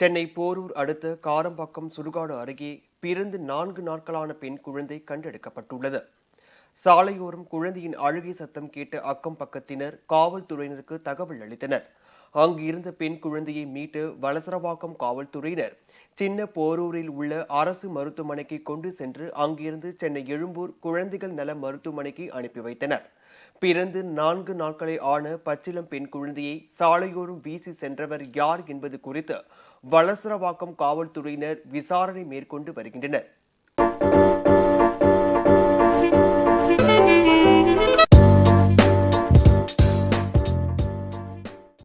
சென்னை போரூர் அடுத்த காரம்பாக்கம் சுடுகாடு அருகே பிறந்து நான்கு நாட்களான பெண் குழந்தை கண்டெடுக்கப்பட்டுள்ளது சாலையோரம் குழந்தையின் அழுகை சத்தம் கேட்ட அக்கம் பக்கத்தினர் காவல்துறையினருக்கு தகவல் அளித்தனர் அங்கு இருந்த பெண் குழந்தையை மீட்டு வலசரவாக்கம் காவல்துறையினர் சின்ன போரூரில் உள்ள அரசு மருத்துவமனைக்கு கொண்டு சென்று அங்கிருந்து சென்னை எழும்பூர் குழந்தைகள் நல மருத்துவமனைக்கு அனுப்பி வைத்தனர் பிறந்து நான்கு நாட்களே ஆன பச்சிளம் பெண் குழந்தையை சாலையோரம் வீசி சென்றவர் யார் என்பது குறித்து வலசரவாக்கம் காவல்துறையினர் விசாரணை மேற்கொண்டு வருகின்றனர்